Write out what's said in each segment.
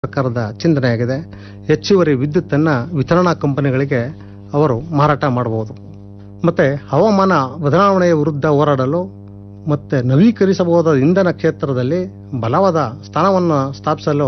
ಸರ್ಕಾರದ ಚಿಂತನೆಯಾಗಿದೆ ಹೆಚ್ಚುವರಿ ವಿದ್ಯುತ್ತನ್ನು ವಿತರಣಾ ಕಂಪನಿಗಳಿಗೆ ಅವರು ಮಾರಾಟ ಮಾಡಬಹುದು ಮತ್ತೆ ಹವಾಮಾನ ಬದಲಾವಣೆಯ ವಿರುದ್ಧ ಹೋರಾಡಲು ಮತ್ತೆ ನವೀಕರಿಸಬಹುದಾದ ಇಂಧನ ಕ್ಷೇತ್ರದಲ್ಲಿ ಬಲವಾದ ಸ್ಥಾನವನ್ನು ಸ್ಥಾಪಿಸಲು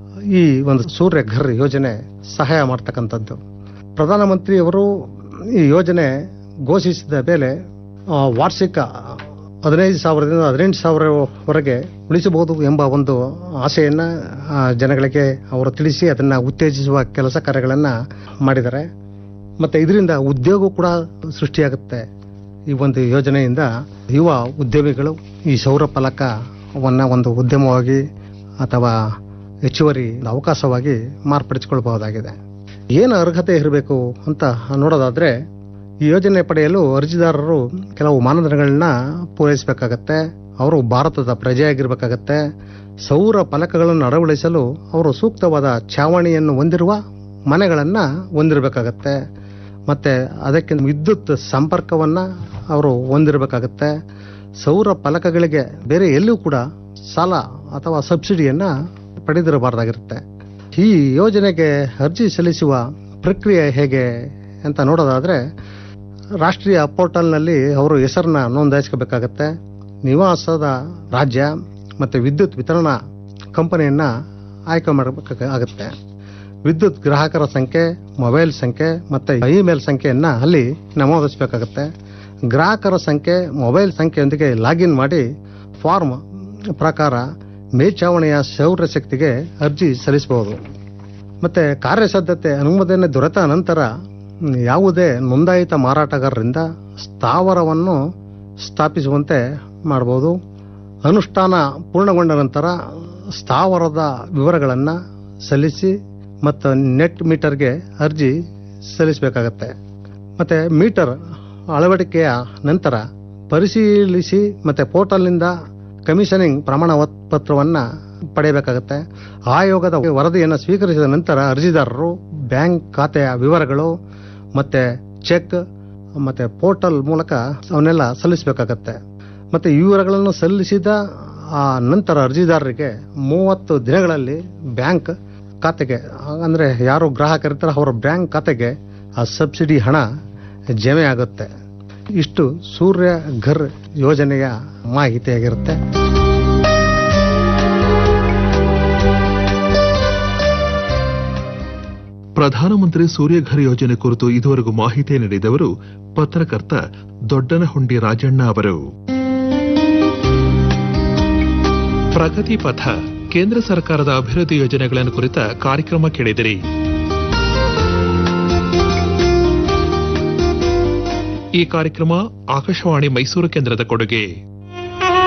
ಈ ಒಂದು ಸೂರ್ಯ ಘರ್ ಯೋಜನೆ ಸಹಾಯ ಮಾಡ್ತಕ್ಕಂಥದ್ದು ಪ್ರಧಾನಮಂತ್ರಿಯವರು ಈ ಯೋಜನೆ ಘೋಷಿಸಿದ ಮೇಲೆ ಆ, ವಾರ್ಷಿಕ ಹದಿನೈದು ಸಾವಿರದಿಂದ ಹದಿನೆಂಟು ಸಾವಿರವರೆಗೆ ಉಳಿಸಬಹುದು ಎಂಬ ಒಂದು ಆಸೆಯನ್ನ ಆ, ಜನಗಳಿಗೆ ಅವರು ತಿಳಿಸಿ ಅದನ್ನ ಉತ್ತೇಜಿಸುವ ಕೆಲಸ ಕಾರ್ಯಗಳನ್ನ ಮಾಡಿದ್ದಾರೆ ಮತ್ತೆ ಇದರಿಂದ ಉದ್ಯೋಗ ಕೂಡ ಸೃಷ್ಟಿಯಾಗುತ್ತೆ ಈ ಒಂದು ಯೋಜನೆಯಿಂದ ಯುವ ಉದ್ಯಮಿಗಳು ಈ ಸೌರ ಫಲಕವನ್ನ ಒಂದು ಉದ್ಯಮವಾಗಿ ಅಥವಾ ಹೆಚ್ಚುವರಿ ಅವಕಾಶವಾಗಿ ಮಾರ್ಪಡಿಸಿಕೊಳ್ಳಬಹುದಾಗಿದೆ ಏನು ಅರ್ಹತೆ ಇರಬೇಕು ಅಂತ ನೋಡೋದಾದ್ರೆ ಈ ಯೋಜನೆ ಪಡೆಯಲು ಅರ್ಜಿದಾರರು ಕೆಲವು ಮಾನದಂಡಗಳನ್ನ ಪೂರೈಸಬೇಕಾಗತ್ತೆ ಅವರು ಭಾರತದ ಪ್ರಜೆಯಾಗಿರ್ಬೇಕಾಗತ್ತೆ ಸೌರ ಫಲಕಗಳನ್ನು ಅಳವಡಿಸಲು ಅವರು ಸೂಕ್ತವಾದ ಛಾವಣಿಯನ್ನು ಹೊಂದಿರುವ ಮನೆಗಳನ್ನ ಹೊಂದಿರಬೇಕಾಗತ್ತೆ ಮತ್ತೆ ಅದಕ್ಕೆ ವಿದ್ಯುತ್ ಸಂಪರ್ಕವನ್ನ ಅವರು ಹೊಂದಿರಬೇಕಾಗತ್ತೆ ಸೌರ ಫಲಕಗಳಿಗೆ ಬೇರೆ ಎಲ್ಲೂ ಕೂಡ ಸಾಲ ಅಥವಾ ಸಬ್ಸಿಡಿಯನ್ನ ಪಡೆದಿರಬಾರ್ದಾಗಿರುತ್ತೆ ಈ ಯೋಜನೆಗೆ ಅರ್ಜಿ ಸಲ್ಲಿಸುವ ಪ್ರಕ್ರಿಯೆ ಹೇಗೆ ಅಂತ ನೋಡೋದಾದ್ರೆ ರಾಷ್ಟ್ರೀಯ ಪೋರ್ಟಲ್ನಲ್ಲಿ ಅವರು ಹೆಸರನ್ನ ನೋಂದಾಯಿಸ್ಕೋಬೇಕಾಗತ್ತೆ ನಿವಾಸದ ರಾಜ್ಯ ಮತ್ತೆ ವಿದ್ಯುತ್ ವಿತರಣಾ ಕಂಪನಿಯನ್ನ ಆಯ್ಕೆ ಮಾಡಬೇಕಾಗತ್ತೆ ವಿದ್ಯುತ್ ಗ್ರಾಹಕರ ಸಂಖ್ಯೆ ಮೊಬೈಲ್ ಸಂಖ್ಯೆ ಮತ್ತೆ ಇಮೇಲ್ ಸಂಖ್ಯೆಯನ್ನ ಅಲ್ಲಿ ನಮೂದಿಸಬೇಕಾಗತ್ತೆ ಗ್ರಾಹಕರ ಸಂಖ್ಯೆ ಮೊಬೈಲ್ ಸಂಖ್ಯೆಯೊಂದಿಗೆ ಲಾಗಿನ್ ಮಾಡಿ ಫಾರ್ಮ್ ಪ್ರಕಾರ ಮೇಲ್ಛಾವಣಿಯ ಸೌರ ಶಕ್ತಿಗೆ ಅರ್ಜಿ ಸಲ್ಲಿಸಬಹುದು ಮತ್ತೆ ಕಾರ್ಯಸಾಧ್ಯತೆ ಅನುಮೋದನೆ ದೊರೆತ ನಂತರ ಮ್, ಯಾವುದೇ ನೋಂದಾಯಿತ ಮಾರಾಟಗಾರರಿಂದ ಸ್ಥಾವರವನ್ನು ಸ್ಥಾಪಿಸುವಂತೆ ಮಾಡಬಹುದು ಅನುಷ್ಠಾನ ಪೂರ್ಣಗೊಂಡ ನಂತರ ಸ್ಥಾವರದ ವಿವರಗಳನ್ನು ಸಲ್ಲಿಸಿ ಮತ್ತು ನೆಟ್ ಮೀಟರ್ಗೆ ಅರ್ಜಿ ಸಲ್ಲಿಸಬೇಕಾಗತ್ತೆ ಮತ್ತೆ ಮೀಟರ್ ಅಳವಡಿಕೆಯ ನಂತರ ಪರಿಶೀಲಿಸಿ ಮತ್ತೆ ಪೋರ್ಟಲ್ನಿಂದ ಕಮಿಷನಿಂಗ್ ಪ್ರಮಾಣ ಪತ್ರವನ್ನ ಪಡೆಯಬೇಕಾಗತ್ತೆ ಆಯೋಗದ ವರದಿಯನ್ನು ಸ್ವೀಕರಿಸಿದ ನಂತರ ಅರ್ಜಿದಾರರು ಬ್ಯಾಂಕ್ ಖಾತೆಯ ವಿವರಗಳು ಮತ್ತೆ ಚೆಕ್ ಮತ್ತೆ ಪೋರ್ಟಲ್ ಮೂಲಕ ಅವನ್ನೆಲ್ಲ ಸಲ್ಲಿಸಬೇಕಾಗತ್ತೆ ಮತ್ತೆ ಈ ವಿವರಗಳನ್ನು ಸಲ್ಲಿಸಿದ ಆ ನಂತರ ಅರ್ಜಿದಾರರಿಗೆ ಮೂವತ್ತು ದಿನಗಳಲ್ಲಿ ಬ್ಯಾಂಕ್ ಖಾತೆಗೆ ಅಂದ್ರೆ ಯಾರು ಗ್ರಾಹಕರಿರ್ತಾರೆ ಅವರ ಬ್ಯಾಂಕ್ ಖಾತೆಗೆ ಆ ಸಬ್ಸಿಡಿ ಹಣ ಜಮೆ ಆಗುತ್ತೆ ಇಷ್ಟು ಸೂರ್ಯ ಘರ್ ಯೋಜನೆಯ ಮಾಹಿತಿಯಾಗಿರುತ್ತೆ ಪ್ರಧಾನಮಂತ್ರಿ ಸೂರ್ಯಘರ್ ಯೋಜನೆ ಕುರಿತು ಇದುವರೆಗೂ ಮಾಹಿತಿ ನೀಡಿದವರು ಪತ್ರಕರ್ತ ದೊಡ್ಡನಹುಂಡಿ ರಾಜಣ್ಣ ಅವರು ಪ್ರಗತಿ ಪಥ ಕೇಂದ್ರ ಸರ್ಕಾರದ ಅಭಿವೃದ್ಧಿ ಯೋಜನೆಗಳನ್ನು ಕುರಿತ ಕಾರ್ಯಕ್ರಮ ಕೇಳಿದಿರಿ ಈ ಕಾರ್ಯಕ್ರಮ ಆಕಾಶವಾಣಿ ಮೈಸೂರು ಕೇಂದ್ರದ ಕೊಡುಗೆ